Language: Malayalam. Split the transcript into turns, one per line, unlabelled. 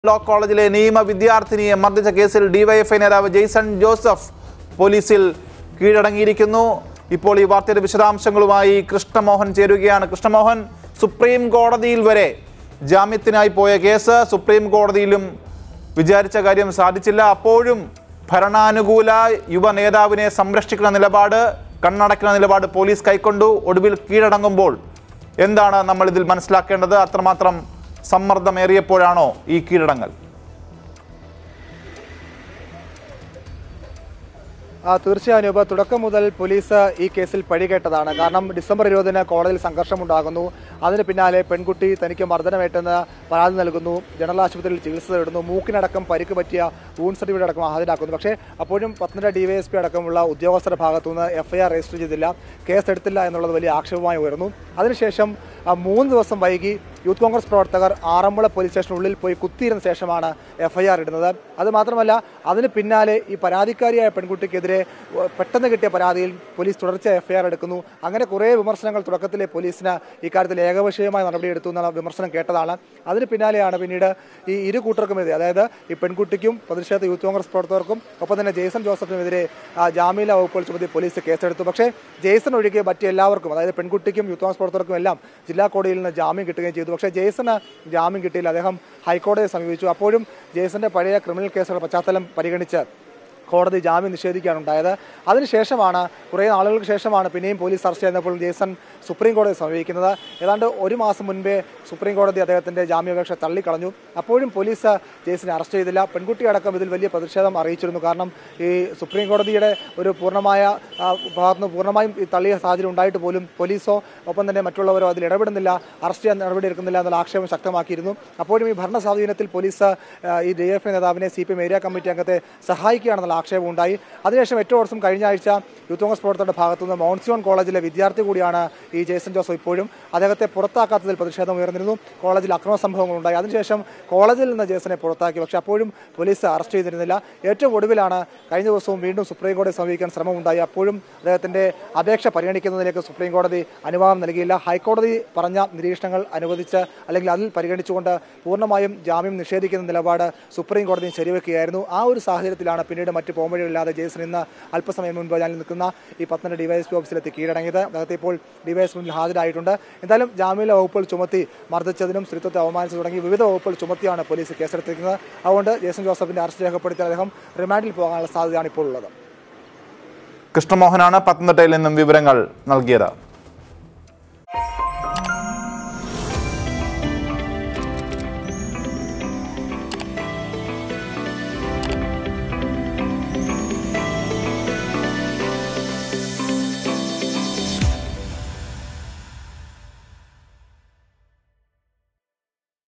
ലോ കോളേജിലെ നിയമ വിദ്യാർത്ഥിനിയെ മർദ്ദിച്ച കേസിൽ ഡിവൈഎഫ്ഐ നേതാവ് ജെയ്സൺ ജോസഫ് പോലീസിൽ കീഴടങ്ങിയിരിക്കുന്നു ഇപ്പോൾ ഈ വാർത്തയുടെ വിശദാംശങ്ങളുമായി കൃഷ്ണമോഹൻ ചേരുകയാണ് കൃഷ്ണമോഹൻ സുപ്രീം കോടതിയിൽ വരെ ജാമ്യത്തിനായി പോയ കേസ് സുപ്രീം കോടതിയിലും വിചാരിച്ച കാര്യം സാധിച്ചില്ല അപ്പോഴും ഭരണാനുകൂല യുവ നേതാവിനെ സംരക്ഷിക്കുന്ന നിലപാട് കണ്ണടക്കുന്ന നിലപാട് പോലീസ് കൈക്കൊണ്ടു ഒടുവിൽ കീഴടങ്ങുമ്പോൾ എന്താണ് നമ്മൾ ഇതിൽ മനസ്സിലാക്കേണ്ടത് അത്രമാത്രം സമ്മർദ്ദമേറിയപ്പോഴാണോ ഈ കീഴടങ്ങൽ
ആ, തീർച്ചയായും രൂപ തുടക്കം മുതൽ പോലീസ് ഈ കേസിൽ പഴികേട്ടതാണ് കാരണം ഡിസംബർ ഇരുപതിന് കോടതിയിൽ സംഘർഷമുണ്ടാകുന്നു അതിന് പിന്നാലെ പെൺകുട്ടി തനിക്ക് മർദ്ദനമേറ്റെന്ന് പരാതി നൽകുന്നു ജനറൽ ആശുപത്രിയിൽ ചികിത്സ തേടുന്നു മൂക്കിനടക്കം പരിക്ക് പറ്റിയ വൂൺ സർട്ടിഫിക്കറ്റ് അടക്കം ഹാജരാക്കുന്നു പക്ഷേ അപ്പോഴും പത്തനംതിട്ട ഡിവൈഎസ്പി അടക്കമുള്ള ഉദ്യോഗസ്ഥരുടെ ഭാഗത്തുനിന്ന് എഫ്ഐആർ രജിസ്റ്റർ ചെയ്തില്ല കേസ് എടുത്തില്ല എന്നുള്ളത് വലിയ ആക്ഷേപമായി ഉയർന്നു അതിനുശേഷം ആ, മൂന്ന് ദിവസം വൈകി യൂത്ത് കോൺഗ്രസ് പ്രവർത്തകർ ആറന്മുള പോലീസ് സ്റ്റേഷനുള്ളിൽ പോയി കുത്തിയിരുന്ന ശേഷമാണ് എഫ്ഐആർ ഇടുന്നത് അത് മാത്രമല്ല അതിന് പിന്നാലെ ഈ പരാതിക്കാരിയായ പെൺകുട്ടിക്കെതിരെ ഉവ്വ് പെട്ടെന്ന് കിട്ടിയ പരാതിയിൽ പോലീസ് തുടർച്ച എഫ്ഐആർ എടുക്കുന്നു അങ്ങനെ കുറേ വിമർശനങ്ങൾ തുടക്കത്തിലെ പോലീസിന് ഇക്കാര്യത്തിൽ ഏകപക്ഷീയമായ നടപടിയെടുത്തു എന്നുള്ള വിമർശനം കേട്ടതാണ് അതിന് പിന്നാലെയാണ് പിന്നീട് ഈ ഇരു കൂട്ടർക്കുമെതിരെ അതായത് ഈ പെൺകുട്ടിക്കും പ്രതിഷേധ യൂത്ത് കോൺഗ്രസ് പ്രവർത്തകർക്കും ഒപ്പം തന്നെ ജെയ്സൺ ജോസഫിനുമെതിരെ ആ, ജാമ്യമില്ലാ വകുപ്പുകൾ ചുമത്തി പോലീസ് കേസെടുത്തു പക്ഷേ ജെയ്സൺ ഒഴികെ മറ്റ് എല്ലാവർക്കും അതായത് പെൺകുട്ടിക്കും യൂത്ത് കോൺഗ്രസ് പ്രവർത്തകർക്കും എല്ലാം ജില്ലാ കോടതിയിൽ നിന്ന് ജാമ്യം കിട്ടുകയും ചെയ്തു പക്ഷേ ജെയ്സന് ജാമ്യം കിട്ടിയില്ല അദ്ദേഹം ഹൈക്കോടതിയെ സമീപിച്ചു അപ്പോഴും ജെയ്സന്റെ പഴയ ക്രിമിനൽ കേസുകളുടെ പശ്ചാത്തലം പരിഗണിച്ച് കോടതി ജാമ്യം നിഷേധിക്കുകയാണ് ഉണ്ടായത് അതിനുശേഷമാണ് കുറേ നാളുകൾക്ക് ശേഷമാണ് പിന്നെയും പോലീസ് അറസ്റ്റ് ചെയ്യുന്നപ്പോൾ ജേസൺ സുപ്രീം കോടതിയെ സമീപിക്കുന്നത് ഏതാണ്ട് ഒരു മാസം മുൻപേ സുപ്രീം കോടതി അദ്ദേഹത്തിന്റെ ജാമ്യാപേക്ഷ തള്ളിക്കളഞ്ഞു അപ്പോഴും പോലീസ് ജേസിനെ അറസ്റ്റ് ചെയ്തില്ല പെൺകുട്ടി അടക്കം ഇതിൽ വലിയ പ്രതിഷേധം അറിയിച്ചിരുന്നു കാരണം ഈ സുപ്രീം കോടതിയുടെ ഒരു പൂർണ്ണമായ ആ, ഭാഗത്തുനിന്ന് പൂർണ്ണമായും ഈ തള്ളിയ സാഹചര്യം ഉണ്ടായിട്ട് പോലും പോലീസോ ഒപ്പം തന്നെ മറ്റുള്ളവരോ അതിൽ ഇടപെടുന്നില്ല അറസ്റ്റ് ചെയ്യാൻ നടപടി എടുക്കുന്നില്ല എന്നുള്ള ആക്ഷേപം ശക്തമാക്കിയിരുന്നു അപ്പോഴും ഈ ഭരണ സ്വാധീനത്തിൽ പോലീസ് ആ, ഈ ഡി എഫ് നേതാവിനെ C P M area committee അംഗത്തെ സഹായിക്കുകയാണെന്നുള്ള ആക്ഷേപം ഉണ്ടായി അതിനുശേഷം ഏറ്റവും വർഷം കഴിഞ്ഞ ആഴ്ച യൂത്ത് കോൺഗ്രസ് പ്രവർത്തകരുടെ ഭാഗത്തുനിന്ന് മൗൺസിയോൺ കോളേജിലെ വിദ്യാർത്ഥി കൂടിയാണ് ഈ ജേസൺ ജോസഫ് ഇപ്പോഴും അദ്ദേഹത്തെ പുറത്താക്കാത്തതിൽ പ്രതിഷേധം ഉയർന്നിരുന്നു കോളേജിൽ അക്രമ സംഭവങ്ങൾ ഉണ്ടായി അതിനുശേഷം കോളേജിൽ നിന്ന് ജേസനെ പുറത്താക്കി പക്ഷേ അപ്പോഴും പോലീസ് അറസ്റ്റ് ചെയ്തിരുന്നില്ല ഏറ്റവും ഒടുവിലാണ് കഴിഞ്ഞ ദിവസവും വീണ്ടും സുപ്രീം കോടതി സമീപിക്കാൻ ശ്രമമുണ്ടായി അപ്പോഴും അദ്ദേഹത്തിന്റെ അപേക്ഷ പരിഗണിക്കുന്നതിലേക്ക് സുപ്രീം കോടതി അനുവാദം നൽകിയില്ല ഹൈക്കോടതി പറഞ്ഞ നിരീക്ഷണങ്ങൾ അനുവദിച്ച് അല്ലെങ്കിൽ അതിൽ പരിഗണിച്ചുകൊണ്ട് പൂർണ്ണമായും ജാമ്യം നിഷേധിക്കുന്ന നിലപാട് സുപ്രീം കോടതി ശരിവെക്കുകയായിരുന്നു ആ ഒരു സാഹചര്യത്തിലാണ് പിന്നീട് മറ്റ് പോംവഴികളില്ലാതെ ജേസൺ ഇന്ന് അല്പസമയം മുൻപ് ഞാൻ നിൽക്കുന്ന ഈ പത്തനംതിട്ട ഡിവൈഎസ്പി ഓഫീസിലെത്തി കീഴടങ്ങിയത് അദ്ദേഹത്തെ ഇപ്പോൾ ഡിവൈഎസ് മുന്നിൽ ഹാജരായിട്ടുണ്ട് എന്തായാലും ജാമ്യമില്ല വകുപ്പുകൾ ചുമത്തി മർദ്ദിച്ചതിനും സ്ത്രീത്വത്തെ അവമാനിച്ചു തുടങ്ങി വിവിധ വകുപ്പുകൾ ചുമത്തിയാണ് പോലീസ് കേസെടുത്തിരിക്കുന്നത് അതുകൊണ്ട് ജേസൺ ജോസഫിന്റെ അറസ്റ്റ് രേഖപ്പെടുത്തി അദ്ദേഹം റിമാൻഡിൽ പോകാനുള്ള സാധ്യതയാണ് ഇപ്പോൾ ഉള്ളത്
കൃഷ്ണമോഹനാണ് പത്തനംതിട്ടയിൽ നിന്നും വിവരങ്ങൾ നൽകിയത്